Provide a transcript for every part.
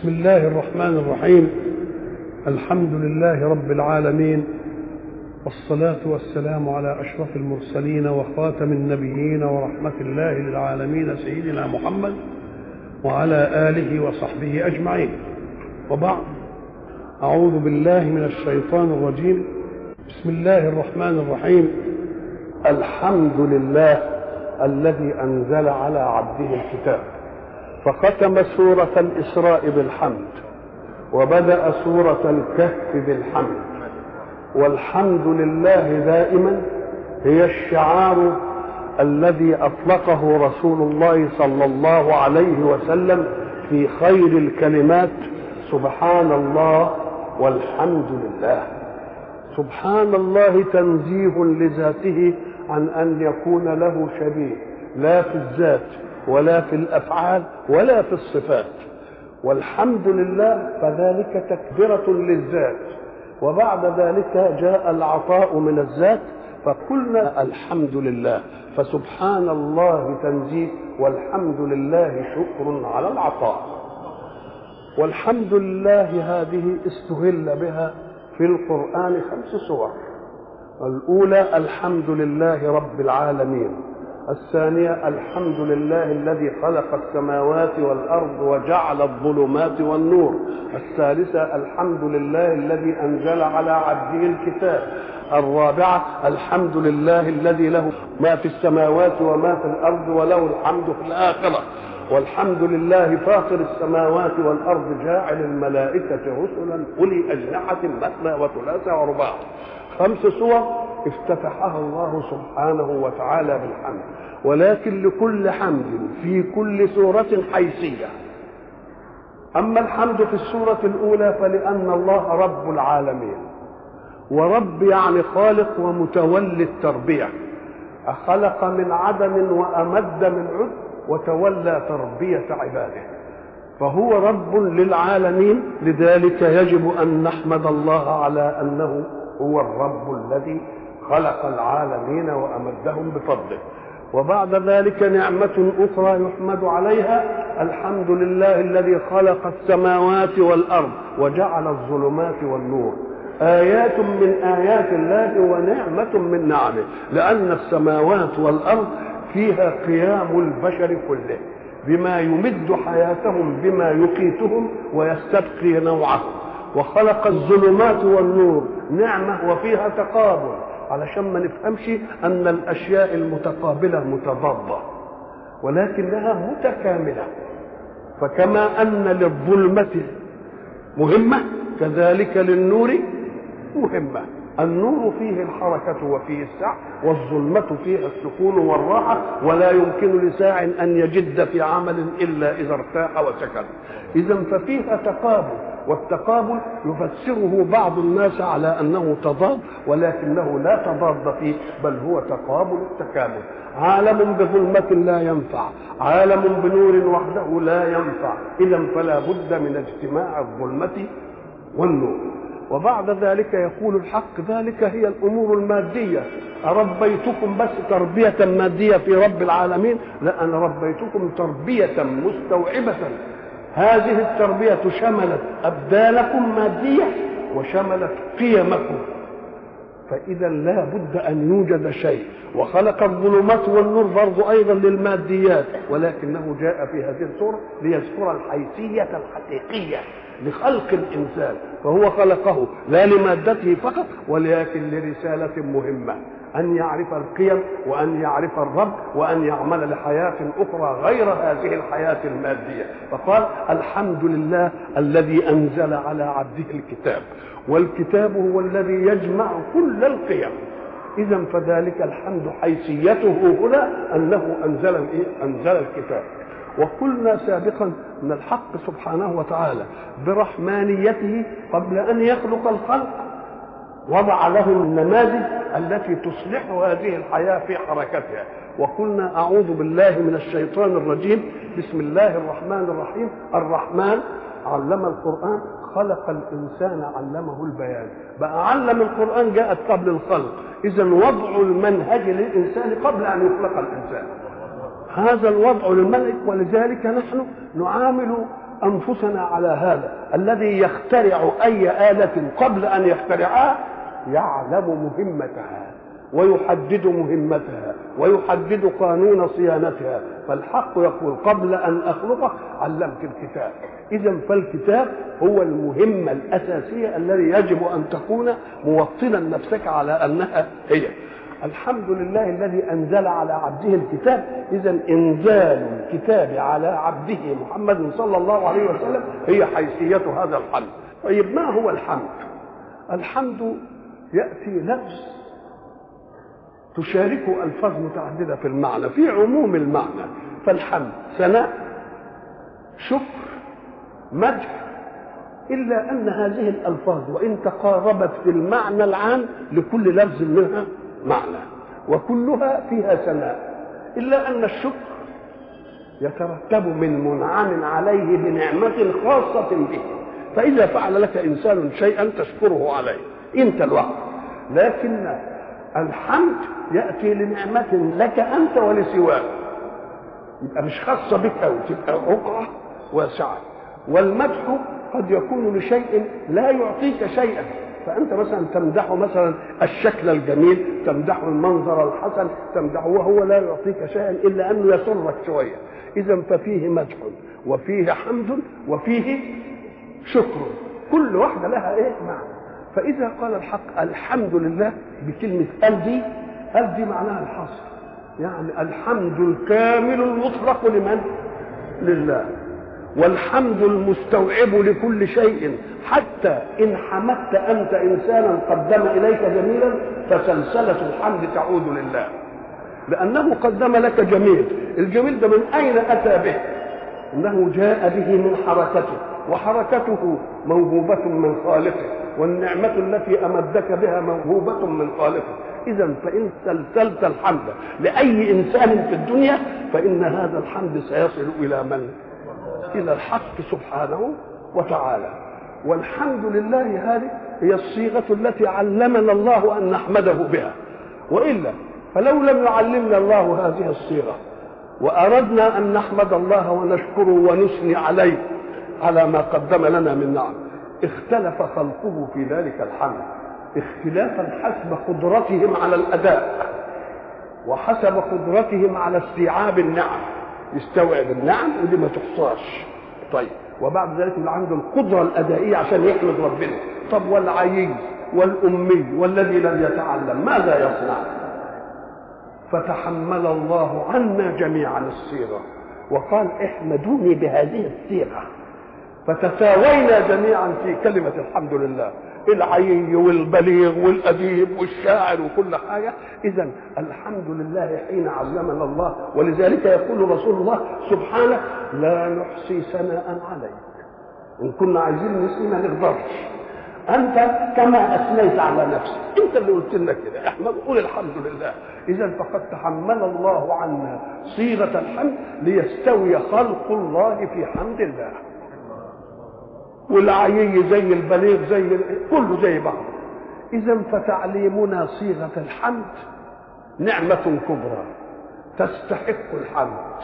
بسم الله الرحمن الرحيم الحمد لله رب العالمين والصلاة والسلام على أشرف المرسلين وخاتم النبيين ورحمة الله للعالمين سيدنا محمد وعلى آله وصحبه أجمعين وبعد أعوذ بالله من الشيطان الرجيم بسم الله الرحمن الرحيم الحمد لله الذي أنزل على عبده الكتاب فختم سورة الإسراء بالحمد وبدأ سورة الكهف بالحمد والحمد لله دائما هي الشعار الذي أطلقه رسول الله صلى الله عليه وسلم في خير الكلمات سبحان الله والحمد لله سبحان الله تنزيه لذاته عن أن يكون له شبيه لا في الذات ولا في الافعال ولا في الصفات والحمد لله فذلك تكبره للذات وبعد ذلك جاء العطاء من الذات فقلنا الحمد لله فسبحان الله تنزيه والحمد لله شكر على العطاء والحمد لله هذه استهل بها في القران خمس سور الاولى الحمد لله رب العالمين الثانية الحمد لله الذي خلق السماوات والأرض وجعل الظلمات والنور الثالثة الحمد لله الذي أنزل على عبده الكتاب الرابعة الحمد لله الذي له ما في السماوات وما في الأرض وله الحمد في الآخرة والحمد لله فاطر السماوات والأرض جاعل الملائكة رسلا أولي أجنحة مثنى وثلاث ورباع خمس سور افتتحها الله سبحانه وتعالى بالحمد ولكن لكل حمد في كل سورة حيثية أما الحمد في السورة الأولى فلأن الله رب العالمين ورب يعني خالق ومتولي التربية خلق من عدم وأمد من عد وتولى تربية عباده فهو رب للعالمين لذلك يجب أن نحمد الله على أنه هو الرب الذي خلق العالمين وأمدهم بفضله وبعد ذلك نعمة أخرى يحمد عليها الحمد لله الذي خلق السماوات والأرض وجعل الظلمات والنور آيات من آيات الله ونعمة من نعمه لأن السماوات والأرض فيها قيام البشر كله بما يمد حياتهم بما يقيتهم ويستبقي نوعهم وخلق الظلمات والنور نعمة وفيها تقابل علشان ما نفهمش أن الأشياء المتقابلة متضادة ولكنها متكاملة فكما أن للظلمة مهمة كذلك للنور مهمة النور فيه الحركة وفيه السعي والظلمة فيها السكون والراحة ولا يمكن لساع أن يجد في عمل إلا إذا ارتاح وسكن إذا ففيها تقابل والتقابل يفسره بعض الناس على أنه تضاد ولكنه لا تضاد فيه بل هو تقابل التكامل عالم بظلمة لا ينفع عالم بنور وحده لا ينفع إذا فلا بد من اجتماع الظلمة والنور وبعد ذلك يقول الحق ذلك هي الامور الماديه اربيتكم بس تربيه ماديه في رب العالمين لا انا ربيتكم تربيه مستوعبه هذه التربيه شملت ابدانكم ماديه وشملت قيمكم فاذا لا بد ان يوجد شيء وخلق الظلمات والنور برضو ايضا للماديات ولكنه جاء في هذه السوره ليذكر الحيثيه الحقيقيه لخلق الانسان فهو خلقه لا لمادته فقط ولكن لرساله مهمه ان يعرف القيم وان يعرف الرب وان يعمل لحياه اخرى غير هذه الحياه الماديه فقال الحمد لله الذي انزل على عبده الكتاب والكتاب هو الذي يجمع كل القيم اذا فذلك الحمد حيثيته هنا انه انزل الايه انزل الكتاب وقلنا سابقا ان الحق سبحانه وتعالى برحمانيته قبل ان يخلق الخلق وضع له النماذج التي تصلح هذه الحياه في حركتها وقلنا اعوذ بالله من الشيطان الرجيم بسم الله الرحمن الرحيم الرحمن علم القران خلق الانسان علمه البيان بقى علم القران جاءت قبل الخلق اذا وضع المنهج للانسان قبل ان يخلق الانسان هذا الوضع للملك ولذلك نحن نعامل انفسنا على هذا الذي يخترع اي اله قبل ان يخترعها يعلم مهمتها ويحدد مهمتها ويحدد قانون صيانتها فالحق يقول قبل ان اخلقك علمت الكتاب اذا فالكتاب هو المهمه الاساسيه الذي يجب ان تكون موطنا نفسك على انها هي الحمد لله الذي انزل على عبده الكتاب اذا انزال الكتاب على عبده محمد صلى الله عليه وسلم هي حيثيه هذا الحمد طيب ما هو الحمد الحمد ياتي لفظ تشاركه الفاظ متعدده في المعنى في عموم المعنى فالحمد ثناء شكر مدح الا ان هذه الالفاظ وان تقاربت في المعنى العام لكل لفظ منها معنى وكلها فيها ثناء الا ان الشكر يترتب من منعم عليه بنعمه خاصه به فاذا فعل لك انسان شيئا تشكره عليه انت لوحدك لكن الحمد ياتي لنعمه لك انت ولسواك يبقى مش خاصه بك او تبقى رقعه واسعه والمدح قد يكون لشيء لا يعطيك شيئا فانت مثلا تمدحه مثلا الشكل الجميل تمدحه المنظر الحسن تمدحه وهو لا يعطيك شيئا الا انه يسرك شويه اذا ففيه مدح وفيه حمد وفيه شكر كل واحده لها ايه معنى فاذا قال الحق الحمد لله بكلمه ال دي ال دي معناها الحصر يعني الحمد الكامل المطلق لمن لله والحمد المستوعب لكل شيء حتى ان حمدت انت انسانا قدم اليك جميلا فسلسله الحمد تعود لله لانه قدم لك جميل الجميل ده من اين اتى به انه جاء به من حركته وحركته موهوبه من خالقه والنعمه التي امدك بها موهوبه من خالقه اذا فان سلسلت الحمد لاي انسان في الدنيا فان هذا الحمد سيصل الى من الى الحق سبحانه وتعالى والحمد لله هذه هي الصيغه التي علمنا الله ان نحمده بها والا فلو لم يعلمنا الله هذه الصيغه واردنا ان نحمد الله ونشكره ونثني عليه على ما قدم لنا من نعم اختلف خلقه في ذلك الحمد اختلافا حسب قدرتهم على الاداء وحسب قدرتهم على استيعاب النعم يستوعب النعم ودي ما تحصاش طيب وبعد ذلك اللي عنده القدرة الأدائية عشان يحمد ربنا طب والعيي والأمي والذي لم يتعلم ماذا يصنع فتحمل الله عنا جميعا الصيغة وقال احمدوني بهذه الصيغة فتساوينا جميعا في كلمة الحمد لله العيي والبليغ والأديب والشاعر وكل حاجة إذا الحمد لله حين علمنا الله ولذلك يقول رسول الله سبحانه لا نحصي ثناء عليك إن كنا عايزين نسمي ما نقدرش أنت كما أثنيت على نفسك أنت اللي قلت لنا كده احنا قول الحمد لله إذا فقد تحمل الله عنا صيغة الحمد ليستوي خلق الله في حمد الله والعيي زي البليغ زي كله زي بعض اذا فتعليمنا صيغه الحمد نعمه كبرى تستحق الحمد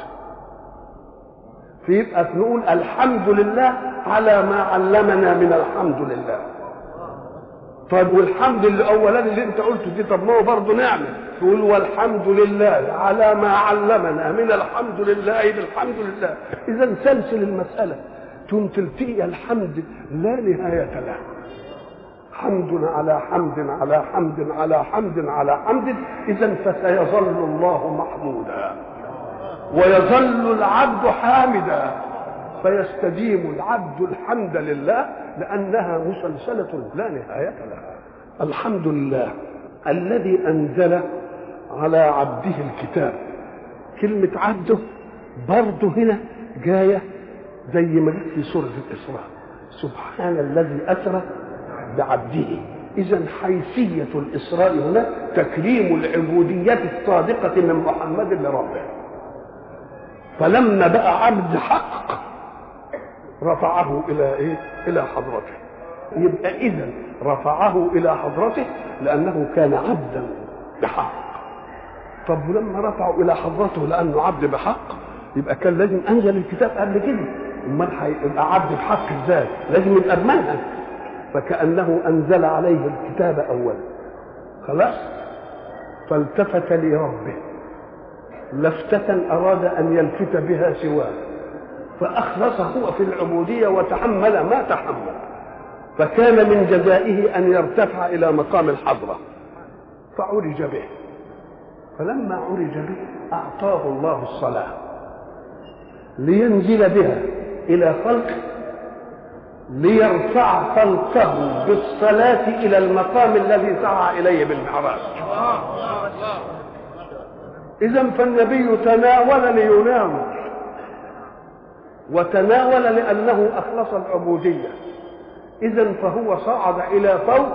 فيبقى نقول الحمد لله على ما علمنا من الحمد لله طيب والحمد الاولاني اللي انت قلته دي طب ما هو برضه نعمه تقول والحمد لله على ما علمنا من الحمد لله بالحمد لله اذا سلسل المساله ثم تلتقي الحمد لا نهاية له حمد على حمد على حمد على حمد على حمد إذا فسيظل الله محمودا ويظل العبد حامدا فيستديم العبد الحمد لله لأنها مسلسلة لا نهاية لها الحمد لله الذي أنزل على عبده الكتاب كلمة عبده برضه هنا جايه زي ما جت في سورة الإسراء سبحان الذي أسرى بعبده إذا حيثية الإسراء هنا تكريم العبودية الصادقة من محمد لربه فلما بقى عبد حق رفعه إلى إيه؟ إلى حضرته يبقى إذا رفعه إلى حضرته لأنه كان عبدا بحق طب ولما رفعه إلى حضرته لأنه عبد بحق يبقى كان لازم أنزل الكتاب قبل كده امال هيبقى عبد بحق ازاي لازم يبقى بمنهج فكانه انزل عليه الكتاب اولا خلاص فالتفت لربه لفتة أراد أن يلفت بها سواه فأخلص هو في العبودية وتحمل ما تحمل فكان من جزائه أن يرتفع إلى مقام الحضرة فعرج به فلما عرج به أعطاه الله الصلاة لينزل بها إلى خلقه ليرفع خلقه بالصلاة إلى المقام الذي سعى إليه بالمعراج إذا فالنبي تناول ليناول وتناول لأنه أخلص العبودية إذا فهو صعد إلى فوق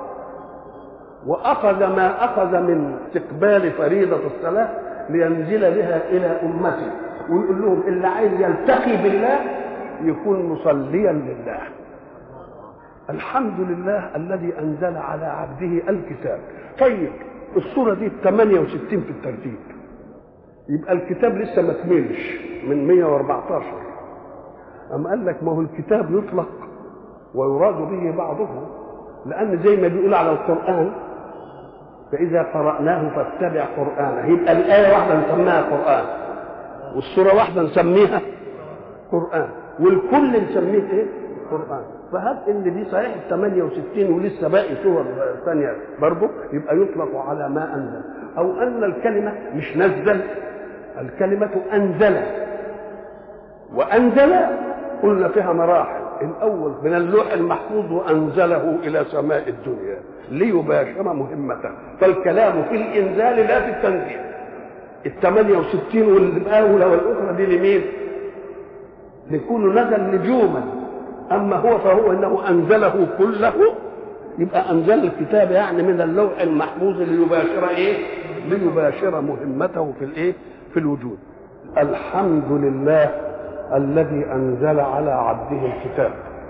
وأخذ ما أخذ من استقبال فريضة الصلاة لينزل بها إلى أمته ويقول لهم اللي عايز يلتقي بالله يكون مصليا لله الحمد لله الذي أنزل على عبده الكتاب طيب الصورة دي 68 في الترتيب يبقى الكتاب لسه ما كملش من 114 أم قال لك ما هو الكتاب يطلق ويراد به بعضه لأن زي ما بيقول على القرآن فإذا قرأناه فاتبع قرآنه يبقى الآية واحدة نسميها قرآن والسورة واحدة نسميها قرآن والكل نسميه إيه؟ قرآن فهب ان دي صحيح 68 ولسه باقي صور ثانيه برضه يبقى يطلق على ما انزل او ان الكلمه مش نزل الكلمه انزل وانزل قلنا فيها مراحل الاول من اللوح المحفوظ وانزله الى سماء الدنيا ليباشر مهمته فالكلام في الانزال لا في التنزيل ال 68 والاولى والاخرى دي لمين؟ لكل نزل نجوما اما هو فهو انه انزله كله يبقى انزل الكتاب يعني من اللوح المحفوظ ليباشر ايه؟ ليباشر مهمته في الايه؟ في الوجود. الحمد لله الذي انزل على عبده الكتاب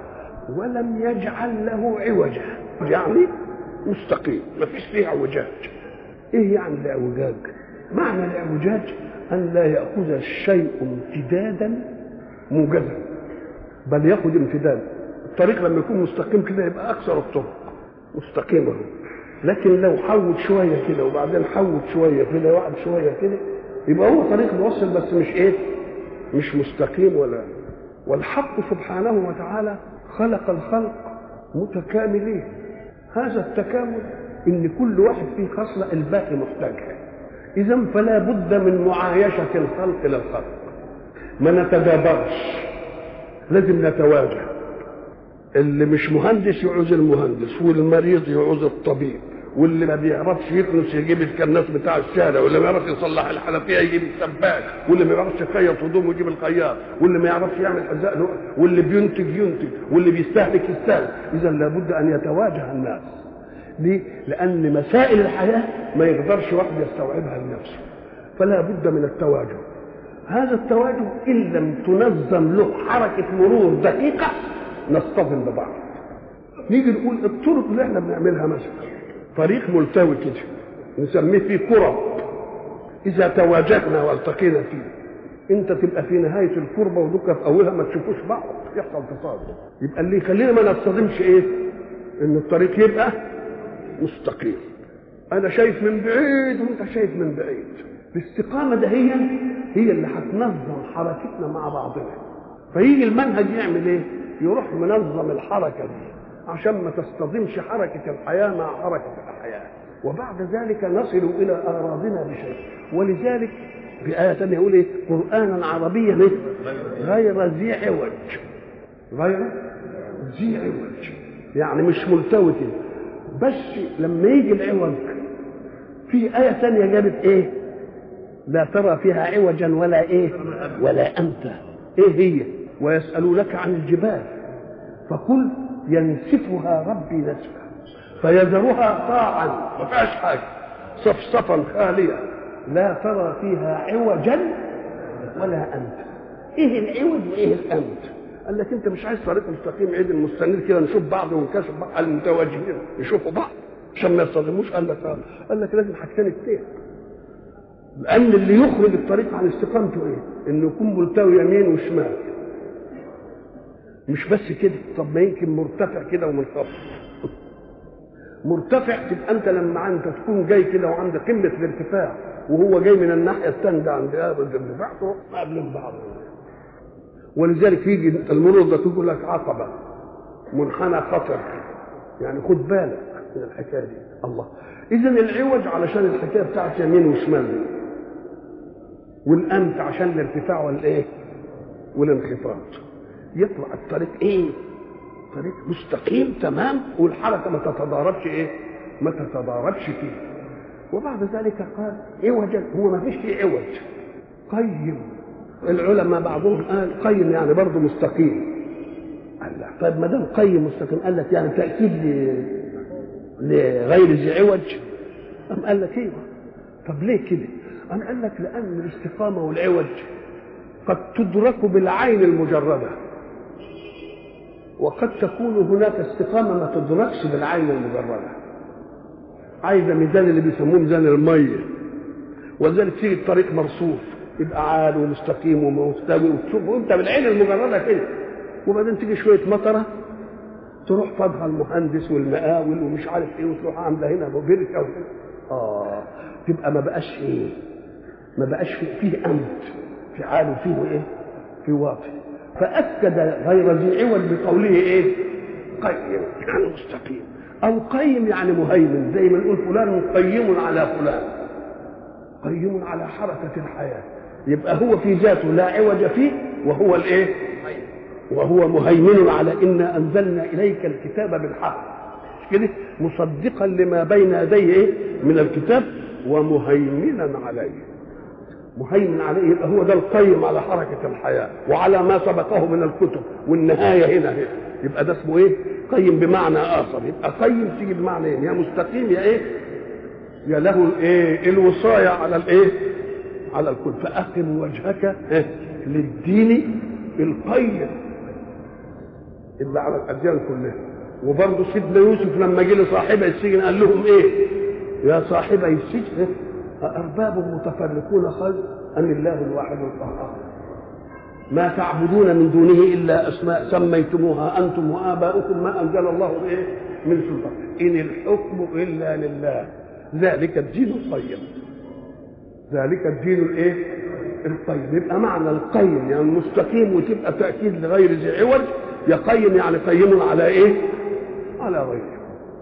ولم يجعل له عوجا يعني مستقيم ما فيش فيه اعوجاج ايه يعني الاعوجاج معنى الاعوجاج ان لا ياخذ الشيء امتدادا موجزا بل ياخذ امتداد الطريق لما يكون مستقيم كده يبقى اكثر الطرق مستقيمه لكن لو حوت شويه كده وبعدين حوت شويه كده وقعد شويه كده يبقى هو طريق موصل بس مش ايه مش مستقيم ولا والحق سبحانه وتعالى خلق الخلق متكاملين هذا التكامل ان كل واحد فيه خصله الباقي محتاجها اذا فلا بد من معايشه الخلق للخلق ما نتدابرش لازم نتواجه اللي مش مهندس يعوز المهندس والمريض يعوز الطبيب واللي ما بيعرفش يكنس يجيب الكناس بتاع الشارع واللي ما يعرفش يصلح الحنفيه يجيب السباك واللي ما يعرفش يخيط هدومه يجيب الخياط واللي ما يعرفش يعمل حذاء له واللي بينتج ينتج واللي بيستهلك يستهلك اذا لابد ان يتواجه الناس ليه؟ لان مسائل الحياه ما يقدرش واحد يستوعبها لنفسه فلا بد من التواجه هذا التواجه ان لم تنظم له حركه مرور دقيقه نصطدم ببعض نيجي نقول الطرق اللي احنا بنعملها مثلا طريق ملتوي كده نسميه فيه كرة إذا تواجهنا والتقينا فيه أنت تبقى في نهاية الكربة ودك في أولها ما تشوفوش بعض يحصل تصادم يبقى اللي يخلينا ما نصطدمش إيه؟ إن الطريق يبقى مستقيم أنا شايف من بعيد وأنت شايف من بعيد الاستقامة ده هي هي اللي هتنظم حركتنا مع بعضنا فيجي المنهج يعمل إيه؟ يروح منظم الحركة دي عشان ما تصطدمش حركة الحياة مع حركة الحياة وبعد ذلك نصل إلى أغراضنا بشيء ولذلك في آية ثانية يقول إيه قرآنا عربيا إيه؟ غير ذي عوج غير ذي عوج يعني مش ملتوي كده بس لما يجي العوج في آية ثانية جابت إيه لا ترى فيها عوجا ولا إيه ولا أمتا إيه هي ويسألونك عن الجبال فقل ينسفها ربي نسفا فيذرها قاعا ما فيهاش حاجه صفصفا خاليه لا ترى فيها عوجا ولا امتا ايه العوج وايه الامت قال لك انت مش عايز طريق مستقيم عيد المستنير كده نشوف بعض ونكشف بعض المتواجهين يشوفوا بعض عشان ما يصطدموش قال لك آه. قال لك لازم حاجتين اثنين لان اللي يخرج الطريق عن استقامته ايه؟ انه يكون ملتوي يمين وشمال مش بس كده طب ما يمكن مرتفع كده ومنخفض مرتفع تبقى انت لما انت تكون جاي كده وعندك قمه الارتفاع وهو جاي من الناحيه الثانيه عند الارتفاع تروح قابلين بعض ولذلك يجي المرور ده تقول لك عقبه منحنى خطر يعني خد بالك من الحكايه دي الله اذا العوج علشان الحكايه بتاعت يمين وشمال والامت عشان الارتفاع والايه والانخفاض يطلع الطريق ايه طريق مستقيم تمام والحركه ما تتضاربش ايه ما تتضاربش فيه وبعد ذلك قال عوجا هو ما فيش فيه عوج قيم العلماء بعضهم قال قيم يعني برضه مستقيم قال لا طيب ما دام قيم مستقيم قال لك يعني تاكيد لغير ذي عوج أم قال لك ايوه طب ليه كده؟ أم قال لك لأن الاستقامة والعوج قد تدرك بالعين المجردة وقد تكون هناك استقامة ما تدركش بالعين المجردة عايزة ميزان اللي بيسموه ميزان المية ولذلك تيجي الطريق مرصوف يبقى عال ومستقيم ومستوي وتشوفه انت بالعين المجردة كده وبعدين تيجي شوية مطرة تروح فضها المهندس والمقاول ومش عارف ايه وتروح عامله هنا بركه وهنا اه تبقى ما بقاش ايه ما بقاش فيه, فيه امد في عال وفيه ايه في واطي فاكد غير ذي عوج بقوله ايه قيم يعني مستقيم او قيم يعني مهيمن زي ما نقول فلان قيم على فلان قيم على حركه الحياه يبقى هو في ذاته لا عوج فيه وهو الايه وهو مهيمن على انا انزلنا اليك الكتاب بالحق مش كده مصدقا لما بين يديه ايه من الكتاب ومهيمنا عليه مهيمن عليه يبقى هو ده القيم على حركه الحياه وعلى ما سبقه من الكتب والنهايه هنا هنا يبقى ده اسمه ايه قيم بمعنى اخر يبقى قيم تيجي بمعنى ايه يا مستقيم يا ايه يا له الايه الوصايه على الايه على الكل فاقم وجهك إيه؟ للدين القيم اللي على الاديان كلها وبرضه سيدنا يوسف لما جه لصاحبه السجن قال لهم ايه يا صاحبي السجن أأرباب متفرقون خير أم الله الواحد القهار ما تعبدون من دونه إلا أسماء سميتموها أنتم وآباؤكم ما أنزل الله به من سلطان إن الحكم إلا لله ذلك الدين القيم ذلك الدين الايه القيم يبقى معنى القيم يعني مستقيم وتبقى تأكيد لغير ذي عوج يقيم يعني قيم على ايه على غيره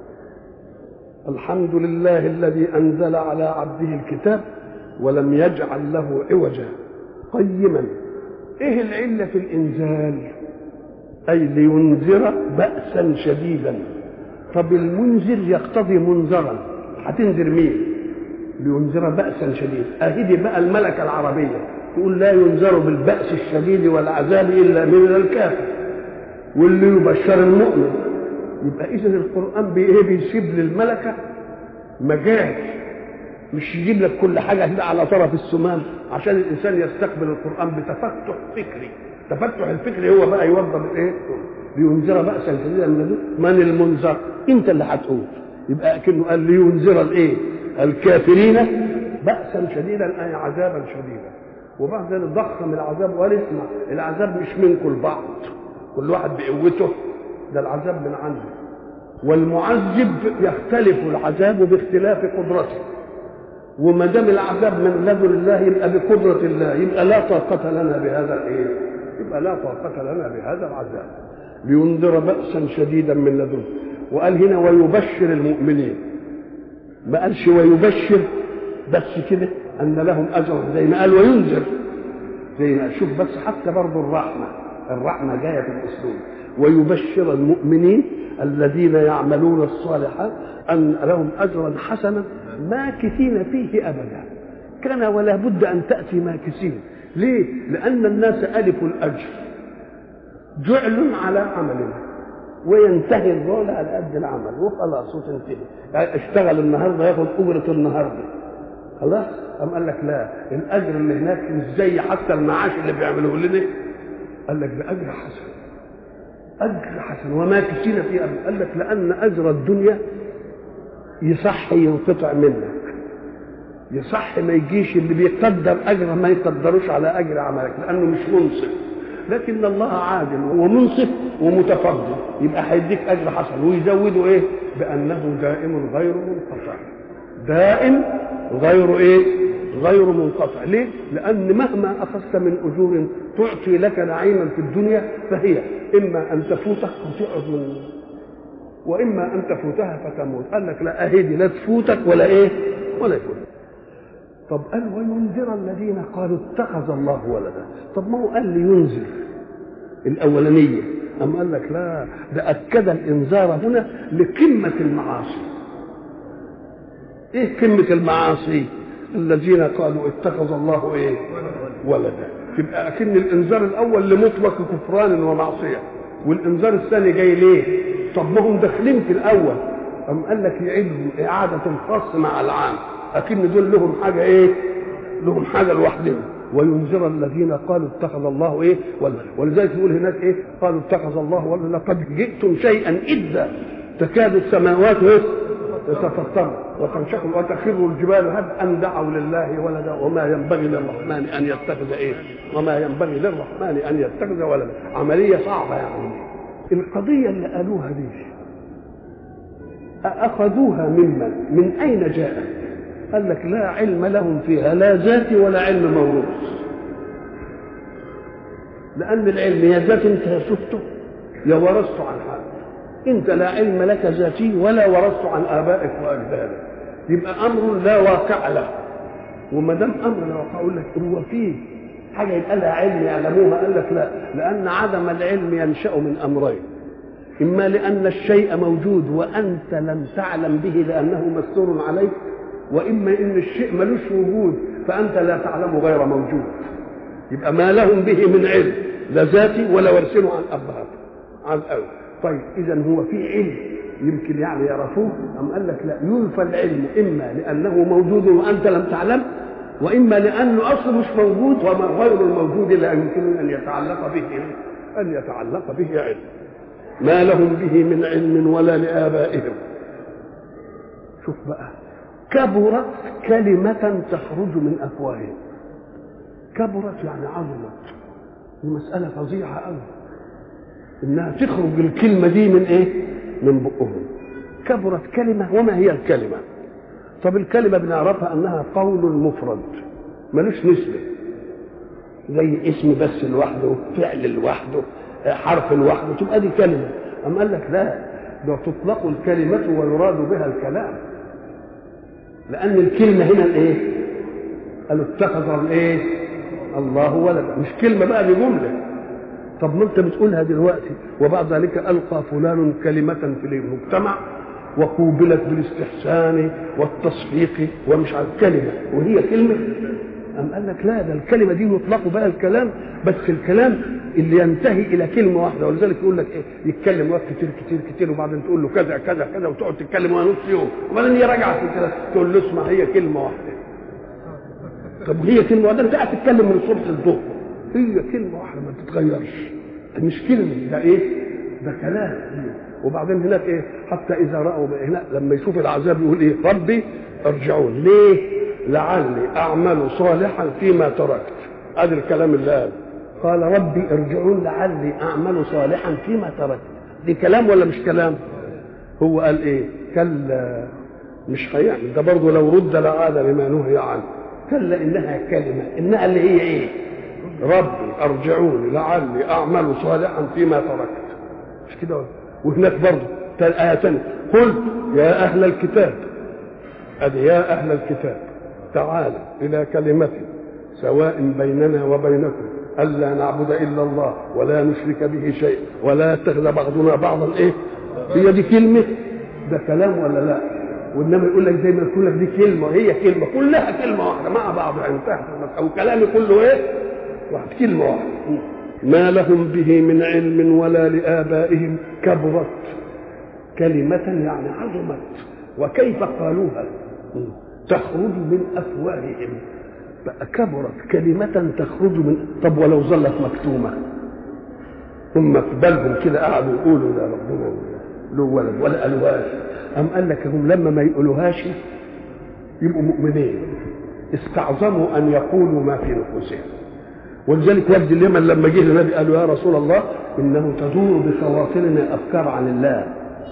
الحمد لله الذي انزل على عبده الكتاب ولم يجعل له عوجا قيما ايه العله في الانزال اي لينذر باسا شديدا طب المنذر يقتضي منذرا هتنذر مين لينذر باسا شديدا اهدي بقى الملكه العربيه تقول لا ينذر بالباس الشديد والعذاب الا من الكافر واللي يبشر المؤمن يبقى اذا القران بايه بيسيب للملكه مجال مش يجيب لك كل حاجه كده على طرف السمام عشان الانسان يستقبل القران بتفتح فكري تفتح الفكري هو بقى يوضب الايه لينذر باسا شديدا من من المنذر انت اللي هتقول يبقى كأنه قال لينذر الايه الكافرين بأسا شديدا أي عذابا شديدا وبعد ذلك ضخم العذاب وقال اسمع العذاب مش منكم البعض كل واحد بقوته ده العذاب من عنده والمعذب يختلف العذاب باختلاف قدرته وما دام العذاب من لدن الله يبقى بقدرة الله يبقى لا طاقة لنا بهذا الايه؟ يبقى لا طاقة لنا بهذا العذاب لينذر بأسا شديدا من لدنه وقال هنا ويبشر المؤمنين ما قالش ويبشر بس كده ان لهم اجر زي ما قال وينذر زي ما شوف بس حتى برضه الرحمه الرحمه جايه في الاسلوب ويبشر المؤمنين الذين يعملون الصالحات ان لهم اجرا حسنا ماكثين فيه ابدا كان ولا بد ان تاتي ماكثين ليه؟ لان الناس الفوا الاجر جعل على عملهم وينتهي الرول على قد العمل وخلاص وتنتهي يعني اشتغل النهارده ياخد اجره النهارده خلاص قام قال لك لا الاجر اللي هناك مش زي حتى المعاش اللي بيعملوه لنا قال لك ده اجر حسن اجر حسن وما كسينا فيه أبدا قال لك لان اجر الدنيا يصح ينقطع منك يصح ما يجيش اللي بيقدر اجر ما يقدروش على اجر عملك لانه مش منصف لكن الله عادل ومنصف ومتفضل يبقى هيديك اجر حسن ويزوده ايه بانه دائم غير منقطع دائم غير ايه غير منقطع ليه لان مهما اخذت من اجور تعطي لك نعيما في الدنيا فهي اما ان تفوتك وتقعد من واما ان تفوتها فتموت قال لك لا اهدي لا تفوتك ولا ايه ولا يفوتك طب قال وينذر الذين قالوا اتخذ الله ولدا طب ما هو قال لينذر الاولانيه أم قال لك لا ده أكد الإنذار هنا لقمة المعاصي إيه قمة المعاصي الذين قالوا اتخذ الله إيه ولدا تبقى أكن الإنذار الأول لمطلق كفران ومعصية والإنذار الثاني جاي ليه طب ما هم داخلين في الأول أم قال لك يعيدوا إعادة الخاص مع العام أكن دول لهم حاجة إيه لهم حاجة لوحدهم وينذر الذين قالوا اتخذ الله ايه ولا ولذلك يقول هناك ايه قالوا اتخذ الله ولا لقد جئتم شيئا اذا تكاد السماوات ايه تتفطر وتنشق وتخر الجبال هبا ان دعوا لله ولدا وما ينبغي للرحمن ان يتخذ ايه وما ينبغي للرحمن ان يتخذ ولدا عمليه صعبه يعني القضيه اللي قالوها دي أخذوها ممن من أين جاءت قال لك لا علم لهم فيها لا ذاتي ولا علم موروث لأن العلم يا ذات أنت شفته يا ورثته عن حد أنت لا علم لك ذاتي ولا ورثته عن آبائك وأجدادك يبقى أمر لا واقع له وما دام أمر لا واقع أقول لك هو فيه حاجة يبقى لها علم يعلموها قال لك لا لأن عدم العلم ينشأ من أمرين إما لأن الشيء موجود وأنت لم تعلم به لأنه مستور عليك واما ان الشيء ملوش وجود فانت لا تعلم غير موجود يبقى ما لهم به من علم لا ذاتي ولا ورثينه عن ابهاتهم عن أول طيب اذا هو في علم يمكن يعني يعرفوه ام قال لك لا ينفى العلم اما لانه موجود وانت لم تعلم واما لانه اصله مش موجود وما غير الموجود لا يمكن ان يتعلق به ان يتعلق به علم ما لهم به من علم ولا لابائهم شوف بقى كبرت كلمة تخرج من أفواههم كبرت يعني عظمت دي مسألة فظيعة أوي إنها تخرج الكلمة دي من إيه؟ من بقهم كبرت كلمة وما هي الكلمة؟ طب الكلمة بنعرفها أنها قول مفرد ملوش نسبة زي اسم بس لوحده فعل لوحده حرف لوحده تبقى دي كلمة أم قال لك لا ده تطلق الكلمة ويراد بها الكلام لان الكلمه هنا الايه قالوا اتخذ الايه الله ولدا مش كلمه بقى دي جمله طب ما انت بتقولها دلوقتي وبعد ذلك القى فلان كلمه في المجتمع وقوبلت بالاستحسان والتصفيق ومش عارف كلمه وهي كلمه أم قال لك لا ده الكلمة دي يطلق بها الكلام بس الكلام اللي ينتهي إلى كلمة واحدة ولذلك يقول لك إيه يتكلم وقت كتير كتير كتير وبعدين تقول له كذا كذا كذا وتقعد تتكلم نص يوم وبعدين يراجع في كده تقول له اسمع هي كلمة واحدة طب وهي كلمة واحدة أنت قاعد تتكلم من الصبح للظهر هي كلمة واحدة ما تتغيرش مش كلمة ده إيه؟ ده كلام وبعدين هناك إيه؟ حتى إذا رأوا هنا لما يشوف العذاب يقول إيه؟ ربي ارجعون ليه؟ لعلي اعمل صالحا فيما تركت ادي الكلام اللي قال قال ربي ارجعون لعلي اعمل صالحا فيما تركت دي كلام ولا مش كلام هو قال ايه كلا مش هيعمل ده برضه لو رد لعاد لما نهي عنه كلا انها كلمه انها اللي هي ايه ربي ارجعوني لعلي اعمل صالحا فيما تركت مش كده وهناك برضه آية ثانية قل يا أهل الكتاب أدي يا أهل الكتاب تعالى إلى كلمة سواء بيننا وبينكم ألا نعبد إلا الله ولا نشرك به شيء ولا يتخذ بعضنا بعضا إيه هي دي كلمة ده كلام ولا لا والنبي يقول لك زي ما يقول لك دي كلمة هي كلمة كلها كلمة واحدة مع بعض انتهت أو كلامي كله إيه واحد كلمة واحدة ما لهم به من علم ولا لآبائهم كبرت كلمة يعني عظمت وكيف قالوها تخرج من افواههم بقى كبرت كلمة تخرج من طب ولو ظلت مكتومة هم في بالهم كده قعدوا يقولوا لا ربنا له ولد ولا قالوهاش أم قال لك هم لما ما يقولوهاش يبقوا مؤمنين استعظموا أن يقولوا ما في نفوسهم ولذلك وفد اليمن لما جه النبي قالوا يا رسول الله انه تدور بخواطرنا افكار عن الله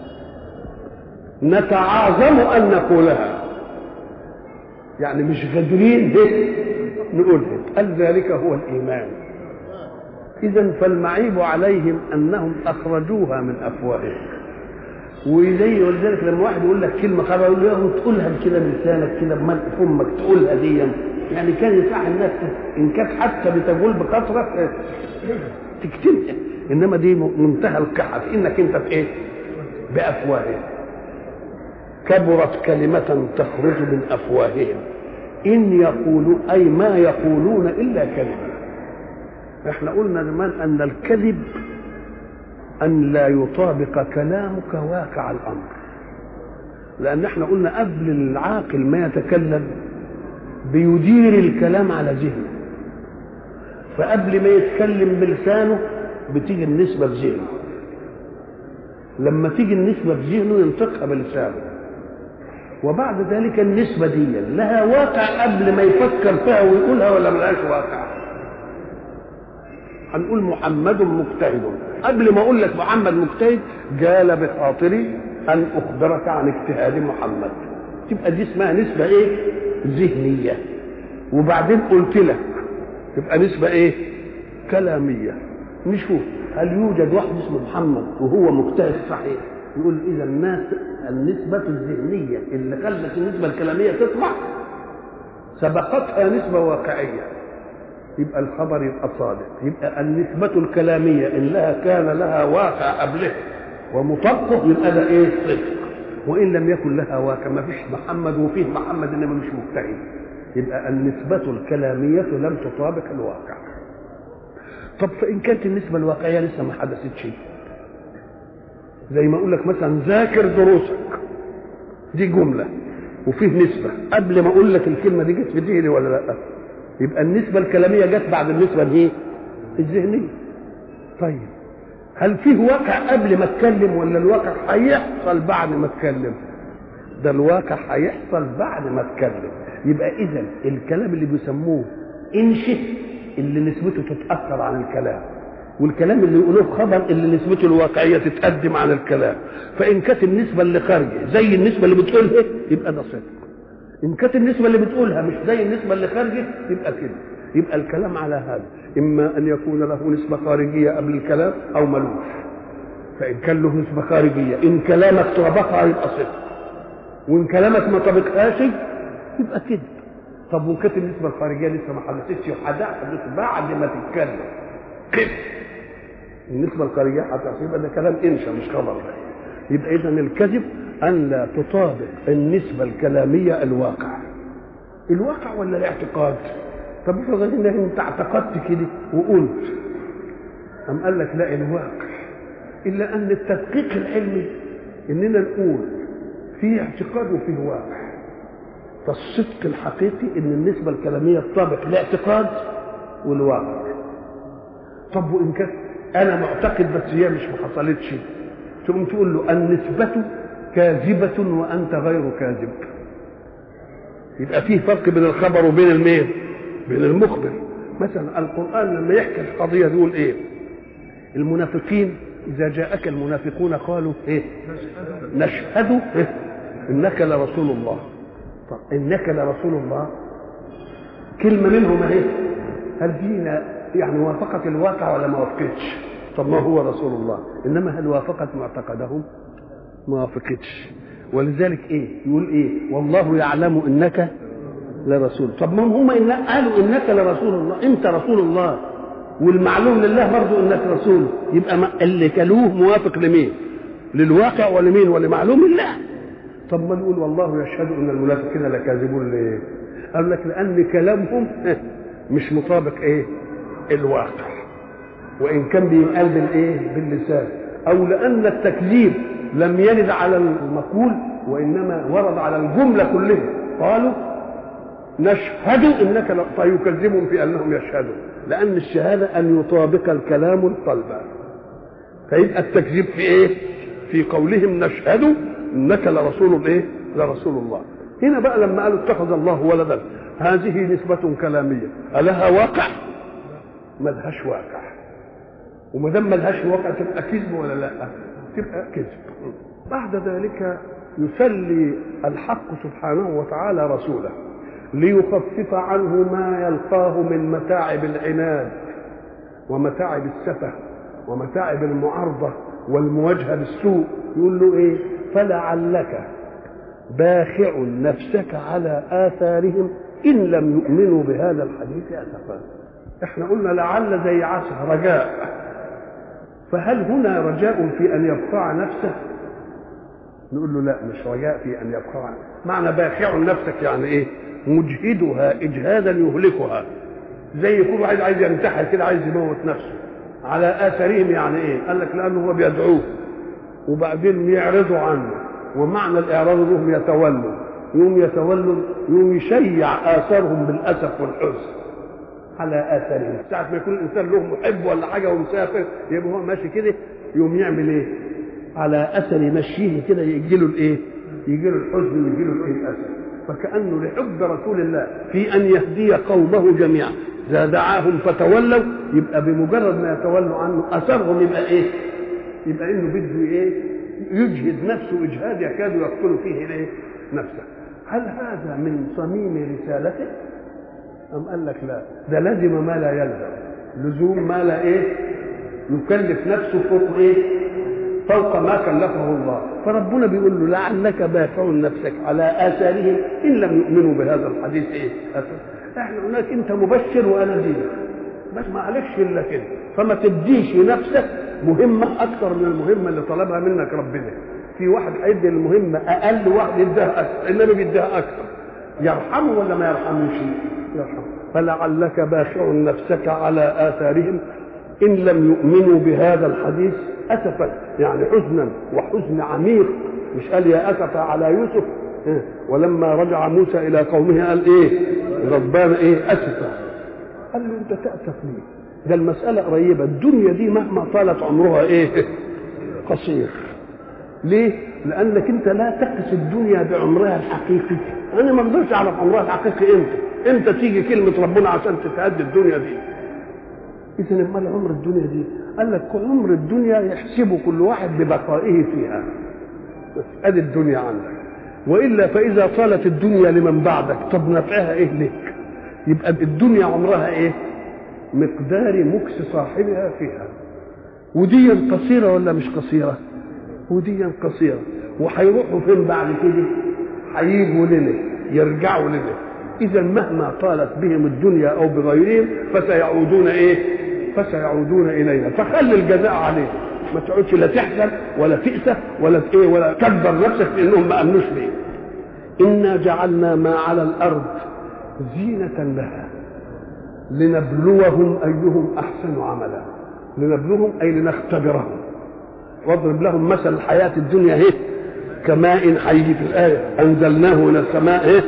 نتعاظم ان نقولها يعني مش قادرين نقولها قال ذلك هو الايمان اذا فالمعيب عليهم انهم اخرجوها من افواههم وزي ولذلك لما واحد يقول لك كلمه خبر يقول له تقولها كده بلسانك كده بملء فمك تقولها دي يعني كان يصح الناس ان كانت حتى بتقول بكثره تكتمها انما دي منتهى القحه في انك انت في ايه؟ بافواههم كبرت كلمة تخرج من أفواههم إن يقولوا أي ما يقولون إلا كذبا احنا قلنا زمان أن الكذب أن لا يطابق كلامك واقع الأمر لأن احنا قلنا قبل العاقل ما يتكلم بيدير الكلام على ذهنه فقبل ما يتكلم بلسانه بتيجي النسبة بذهنه لما تيجي النسبة بذهنه ينطقها بلسانه وبعد ذلك النسبة دي لها واقع قبل ما يفكر فيها ويقولها ولا ملهاش واقع هنقول محمد مجتهد قبل ما اقول لك محمد مجتهد جال بخاطري ان اخبرك عن اجتهاد محمد تبقى دي اسمها نسبة ايه ذهنية وبعدين قلت لك تبقى نسبة ايه كلامية نشوف هل يوجد واحد اسمه محمد وهو مجتهد صحيح يقول اذا الناس النسبة الذهنية اللي خلت النسبة الكلامية تطلع سبقتها نسبة واقعية يبقى الخبر يبقى صادق يبقى النسبة الكلامية إن لها كان لها واقع قبله ومطبق يبقى ده ايه صدق وإن لم يكن لها واقع ما فيش محمد وفيه محمد إنما مش مجتهد يبقى النسبة الكلامية لم تطابق الواقع طب فإن كانت النسبة الواقعية لسه ما حدثتش زي ما اقول لك مثلا ذاكر دروسك دي جمله وفيه نسبه قبل ما اقول لك الكلمه دي جت في ذهني ولا لا يبقى النسبه الكلاميه جت بعد النسبه الايه الذهنيه طيب هل فيه واقع قبل ما اتكلم ولا الواقع هيحصل بعد ما اتكلم ده الواقع هيحصل بعد ما اتكلم يبقى اذا الكلام اللي بيسموه انشئ اللي نسبته تتاثر عن الكلام والكلام اللي يقولوه خبر اللي نسبته الواقعيه تتقدم عن الكلام فان كانت النسبه اللي خارجه زي النسبه اللي بتقولها يبقى ده صدق ان كانت النسبه اللي بتقولها مش زي النسبه اللي خارجه يبقى كده يبقى الكلام على هذا اما ان يكون له نسبه خارجيه قبل الكلام او ملوش فان كان له نسبه خارجيه ان كلامك طابقها يبقى صدق وان كلامك ما طابقهاش يبقى كده طب وان كانت النسبه الخارجيه لسه ما حدثتش وحدثت بعد ما تتكلم كده النسبة الخارجية هتحصل يبقى ده كلام انشا مش خبر يبقى إذا الكذب أن لا تطابق النسبة الكلامية الواقع الواقع ولا الاعتقاد؟ طب افرض انك انت اعتقدت كده وقلت أم قال لك لا الواقع إلا أن التدقيق العلمي إننا نقول في اعتقاد وفيه واقع فالصدق الحقيقي إن النسبة الكلامية تطابق الاعتقاد والواقع طب وإن كانت انا معتقد بس هي مش ما حصلتش تقوم تقول له النسبة كاذبة وأنت غير كاذب يبقى فيه فرق بين الخبر وبين المين بين المخبر مثلا القرآن لما يحكي القضية يقول ايه المنافقين إذا جاءك المنافقون قالوا ايه نشهد إيه؟ إنك لرسول الله طب إنك لرسول الله كلمة منهم اهي هل دينا يعني وافقت الواقع ولا ما وافقتش طب ما هو رسول الله انما هل وافقت معتقدهم ما وافقتش ولذلك ايه يقول ايه والله يعلم انك لرسول طب ما هم إن قالوا انك لرسول الله انت رسول الله والمعلوم لله برضه انك رسول يبقى ما اللي كلوه موافق لمين للواقع ولمين ولمعلوم الله طب ما نقول والله يشهد ان المنافقين لكاذبون ليه قال لك لان كلامهم مش مطابق ايه الواقع وان كان بينقال بالايه باللسان او لان التكذيب لم يرد على المقول وانما ورد على الجمله كلها قالوا نشهد انك لا فيكذبهم في انهم يشهدون لان الشهاده ان يطابق الكلام القلب فيبقى التكذيب في ايه في قولهم نشهد انك لرسول ايه لرسول الله هنا بقى لما قالوا اتخذ الله ولدا هذه نسبة كلامية ألها واقع ملهاش واقع وما دام ملهاش واقع تبقى كذب ولا لا؟ تبقى كذب بعد ذلك يسلي الحق سبحانه وتعالى رسوله ليخفف عنه ما يلقاه من متاعب العناد ومتاعب السفه ومتاعب المعارضه والمواجهه بالسوء يقول له ايه فلعلك باخع نفسك على اثارهم ان لم يؤمنوا بهذا الحديث اسفا احنا قلنا لعل زي عسى رجاء فهل هنا رجاء في ان يبقع نفسه نقول له لا مش رجاء في ان يبقع معنى باخع نفسك يعني ايه مجهدها اجهادا يهلكها زي يكون واحد عايز ينتحر كده عايز يموت نفسه على اثارهم يعني ايه قال لك لانه هو بيدعوه وبعدين يعرضوا عنه ومعنى الاعراض لهم يتولوا يوم يتولوا يوم يشيع اثارهم بالاسف والحزن على اثارهم ساعه ما يكون الانسان له محب ولا حاجه ومسافر يبقى هو ماشي كده يوم يعمل ايه على اثر يمشيه كده يجي له الايه يجي له الحزن ويجي له الايه الاسف فكانه لحب رسول الله في ان يهدي قومه جميعا اذا دعاهم فتولوا يبقى بمجرد ما يتولوا عنه اثرهم يبقى ايه يبقى انه بده ايه يجهد نفسه اجهاد يكاد يقتل فيه ايه نفسه هل هذا من صميم رسالته ام قال لك لا ده لزم ما لا يلزم لزوم ما لا ايه يكلف نفسه فوق ايه فوق ما كلفه الله فربنا بيقول له لعلك باخع نفسك على اثارهم ان لم يؤمنوا بهذا الحديث ايه احنا هناك انت مبشر وانا دين بس ما عليكش الا كده فما تديش لنفسك مهمه اكثر من المهمه اللي طلبها منك ربنا في واحد هيدي المهمه اقل واحد يديها اكثر انما بيديها اكثر يرحمه ولا ما يرحموش يرحمه فلعلك باخع نفسك على اثارهم ان لم يؤمنوا بهذا الحديث اسفا يعني حزنا وحزن عميق مش قال يا اسف على يوسف إيه؟ ولما رجع موسى الى قومه قال ايه غضبان ايه اسفا قال له انت تاسف ليه ده المساله قريبه الدنيا دي مهما طالت عمرها ايه قصير ليه لانك انت لا تقس الدنيا بعمرها الحقيقي انا ما اقدرش اعرف عمرها الحقيقي امتى امتى تيجي كلمه ربنا عشان تتهدي الدنيا دي اذا امال عمر الدنيا دي قال لك عمر الدنيا يحسبه كل واحد ببقائه فيها بس ادي الدنيا عندك والا فاذا طالت الدنيا لمن بعدك طب نفعها ايه لك يبقى الدنيا عمرها ايه مقدار مكس صاحبها فيها ودي قصيره ولا مش قصيره ودي قصيره وهيروحوا فين بعد كده هيجوا لنا يرجعوا لنا اذا مهما طالت بهم الدنيا او بغيرهم فسيعودون ايه فسيعودون الينا فخلي الجزاء عليهم ما تقعدش لا تحزن ولا تأسف ولا ايه ولا تكبر نفسك لانهم ما امنوش بيه انا جعلنا ما على الارض زينة لها لنبلوهم ايهم احسن عملا لنبلوهم اي لنختبرهم واضرب لهم مثل الحياة الدنيا اهي كماء حي في الآية أنزلناه من السماء ايه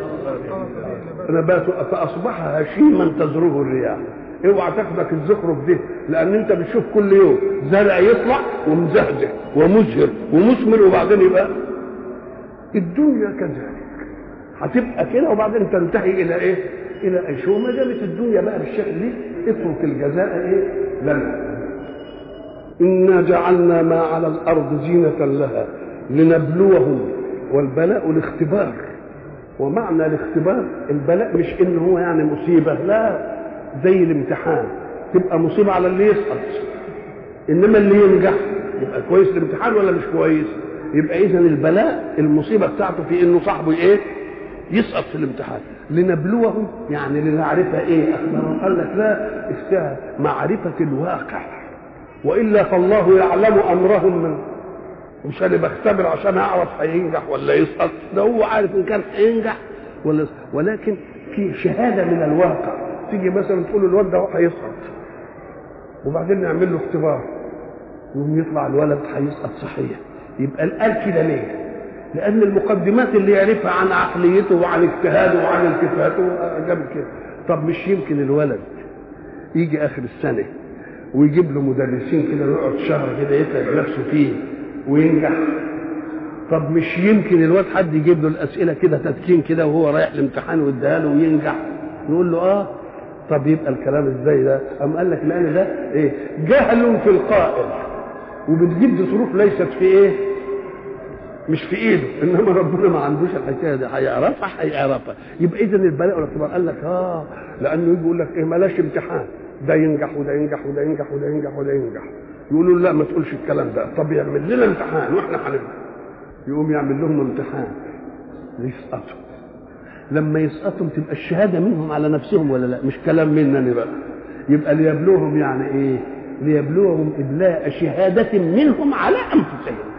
نبات فأصبح هشيما تزروه الرياح اوعى تاخدك الزخرف دي لان انت بتشوف كل يوم زرع يطلع ومزهزه ومزهر ومثمر وبعدين يبقى الدنيا كذلك هتبقى كده وبعدين تنتهي الى ايه؟ الى اي شيء وما دامت الدنيا بقى بالشكل دي اترك الجزاء ايه؟ لنا انا جعلنا ما على الارض زينه لها لنبلوهم والبلاء الاختبار ومعنى الاختبار البلاء مش ان هو يعني مصيبه لا زي الامتحان تبقى مصيبه على اللي يسقط انما اللي ينجح يبقى كويس الامتحان ولا مش كويس يبقى اذا البلاء المصيبه بتاعته في انه صاحبه ايه يسقط في الامتحان لنبلوهم يعني لنعرف ايه اخبارهم قال لك لا اسمها معرفه الواقع والا فالله يعلم امرهم من مش انا بختبر عشان اعرف هينجح ولا يسقط ده هو عارف ان كان هينجح ولا يسقط ولكن في شهاده من الواقع تيجي مثلا تقول الواد ده هيسقط وبعدين نعمل له اختبار يقوم يطلع الولد هيسقط صحيح يبقى قال كده ليه؟ لأن المقدمات اللي يعرفها عن عقليته وعن اجتهاده وعن التفاته جاب كده طب مش يمكن الولد يجي آخر السنة ويجيب له مدرسين كده يقعد شهر كده يتعب نفسه فيه وينجح طب مش يمكن الواد حد يجيب له الأسئلة كده تدكين كده وهو رايح الامتحان ويديها له وينجح نقول له اه طب يبقى الكلام ازاي ده أم قال لك لأن ده إيه جهل في القائل وبتجيب ظروف ليست في إيه مش في ايده انما ربنا ما عندوش الحكايه دي هيعرفها هيعرفها يبقى اذا البلاء والاختبار قال لك اه لانه يجي يقول لك ايه ملاش امتحان ده ينجح وده ينجح وده ينجح وده ينجح وده ينجح يقولوا لا ما تقولش الكلام ده طب يعمل لنا امتحان واحنا هنبقى يقوم يعمل لهم امتحان يسقطوا لما يسقطوا تبقى الشهاده منهم على نفسهم ولا لا مش كلام مننا بقى يبقى ليبلوهم يعني ايه ليبلوهم ابلاء شهاده منهم على انفسهم